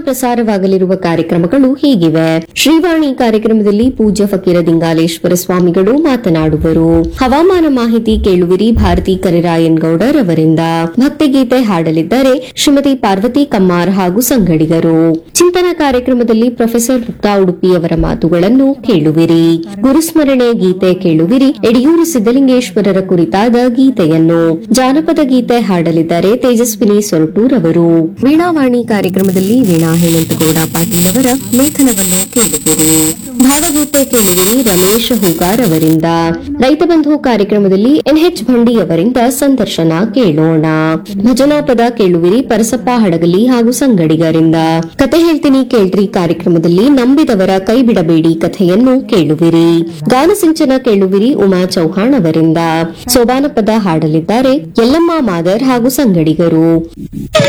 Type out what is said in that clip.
ಪ್ರಸಾರವಾಗಲಿರುವ ಕಾರ್ಯಕ್ರಮಗಳು ಹೀಗಿವೆ ಶ್ರೀವಾಣಿ ಕಾರ್ಯಕ್ರಮದಲ್ಲಿ ಪೂಜ್ಯ ಫಕೀರ ದಿಂಗಾಲೇಶ್ವರ ಸ್ವಾಮಿಗಳು ಮಾತನಾಡುವರು ಹವಾಮಾನ ಮಾಹಿತಿ ಕೇಳುವಿರಿ ಭಾರತಿ ಕರಿರಾಯನ್ ಗೌಡರ್ ಅವರಿಂದ ಭಕ್ತಿಗೀತೆ ಹಾಡಲಿದ್ದಾರೆ ಶ್ರೀಮತಿ ಪಾರ್ವತಿ ಕಮ್ಮಾರ್ ಹಾಗೂ ಸಂಗಡಿಗರು ಚಿಂತನ ಕಾರ್ಯಕ್ರಮದಲ್ಲಿ ಪ್ರೊಫೆಸರ್ ಮುಕ್ತಾ ಉಡುಪಿ ಅವರ ಮಾತುಗಳನ್ನು ಕೇಳುವಿರಿ ಗುರುಸ್ಮರಣೆ ಗೀತೆ ಕೇಳುವಿರಿ ಯಡಿಯೂರು ಸಿದ್ದಲಿಂಗೇಶ್ವರರ ಕುರಿತಾದ ಗೀತೆಯನ್ನು ಜಾನಪದ ಗೀತೆ ಹಾಡಲಿದ್ದಾರೆ ತೇಜಸ್ವಿನಿ ಸೊರಟೂರ್ ಅವರು ವೀಣಾವಾಣಿ ಕಾರ್ಯಕ್ರಮದಲ್ಲಿ ವೀಣಾ ಹೇಮಂತಗೌಡ ಪಾಟೀಲ್ ಅವರ ಲೇಖನವನ್ನು ಕೇಳುವಿರಿ ಭಾವಗೀತೆ ಕೇಳುವಿರಿ ರಮೇಶ್ ಹೂಗಾರ್ ಅವರಿಂದ ರೈತ ಬಂಧು ಕಾರ್ಯಕ್ರಮದಲ್ಲಿ ಎನ್ಎಚ್ ಭಂಡಿ ಅವರಿಂದ ಸಂದರ್ಶನ ಕೇಳೋಣ ಭಜನಾ ಪದ ಕೇಳುವಿರಿ ಪರಸಪ್ಪ ಹಡಗಲಿ ಹಾಗೂ ಸಂಗಡಿಗರಿಂದ ಕತೆ ಹೇಳ್ತೀನಿ ಕೇಳ್ರಿ ಕಾರ್ಯಕ್ರಮದಲ್ಲಿ ನಂಬಿದವರ ಕೈ ಬಿಡಬೇಡಿ ಕಥೆಯನ್ನು ಕೇಳುವಿರಿ ಗಾನಸಿಂಚನ ಕೇಳುವಿರಿ ಉಮಾ ಚೌಹಾಣ್ ಅವರಿಂದ ಸೋಬಾನ ಪದ ಹಾಡಲಿದ್ದಾರೆ ಯಲ್ಲಮ್ಮ ಮಾದರ್ ಹಾಗೂ ಸಂಗಡಿಗರು